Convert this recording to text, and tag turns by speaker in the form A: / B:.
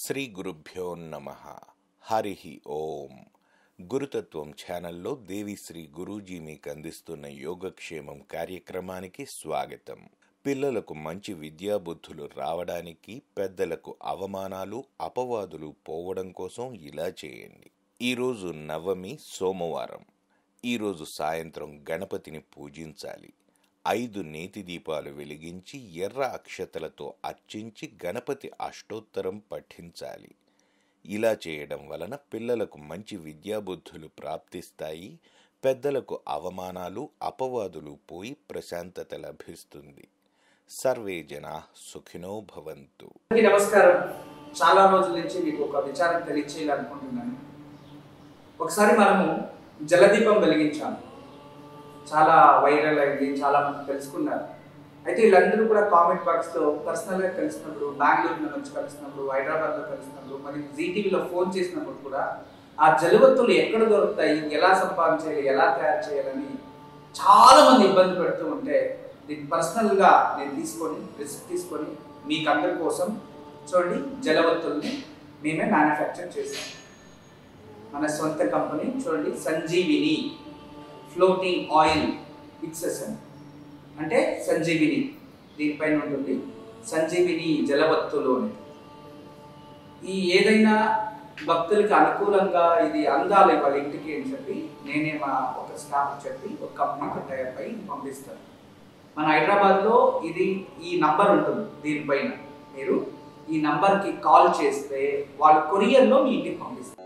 A: శ్రీ గురుభ్యో నమ హరి ఓం గురుతత్వం ఛానల్లో దేవిశ్రీ గురూజీ మీకు అందిస్తున్న యోగక్షేమం కార్యక్రమానికి స్వాగతం పిల్లలకు మంచి విద్యాబుద్ధులు రావడానికి పెద్దలకు అవమానాలు అపవాదులు పోవడం కోసం ఇలా చేయండి ఈరోజు నవమి సోమవారం ఈరోజు సాయంత్రం గణపతిని పూజించాలి ఐదు నేతి దీపాలు వెలిగించి ఎర్ర అక్షతలతో అర్చించి గణపతి అష్టోత్తరం పఠించాలి ఇలా చేయడం వలన పిల్లలకు మంచి విద్యాబుద్ధులు ప్రాప్తిస్తాయి పెద్దలకు అవమానాలు అపవాదులు పోయి ప్రశాంతత లభిస్తుంది సర్వే జనా సుఖినో భవంతు
B: అందరికీ నమస్కారం చాలా రోజుల నుంచి మీకు ఒక విచారం తెలియచేయాలనుకుంటున్నాను ఒకసారి మనము జలదీపం వెలిగించాము చాలా వైరల్ అయింది చాలా మంది తెలుసుకున్నారు అయితే వీళ్ళందరూ కూడా కామెంట్ బాక్స్లో పర్సనల్గా కలిసినప్పుడు బెంగళూరు నుంచి కలిసినప్పుడు హైదరాబాద్లో కలిసినప్పుడు మరి జీటీవీలో ఫోన్ చేసినప్పుడు కూడా ఆ జలవత్తులు ఎక్కడ దొరుకుతాయి ఎలా సంపాదించాలి ఎలా తయారు చేయాలని చాలా మంది ఇబ్బంది పెడుతూ ఉంటే దీన్ని పర్సనల్గా నేను తీసుకొని రిస్క్ తీసుకొని మీకు అందరి కోసం చూడండి జలవత్తుల్ని మేమే మ్యానుఫ్యాక్చర్ చేసాం మన సొంత కంపెనీ చూడండి సంజీవిని ఫ్లోటింగ్ ఆయిల్ ఇక్సెసన్ అంటే సంజీవిని దీనిపైన ఉంటుంది సంజీవిని జలవత్తులు అని ఈ ఏదైనా భక్తులకి అనుకూలంగా ఇది అందాలి వాళ్ళ ఇంటికి అని చెప్పి నేనే మా ఒక స్టాఫ్ చెప్పి ఒక కంపెనీకి టైప్ అయి పంపిస్తాను మన హైదరాబాద్లో ఇది ఈ నంబర్ ఉంటుంది దీనిపైన మీరు ఈ నంబర్కి కాల్ చేస్తే వాళ్ళు కొరియర్లో మీ ఇంటికి పంపిస్తారు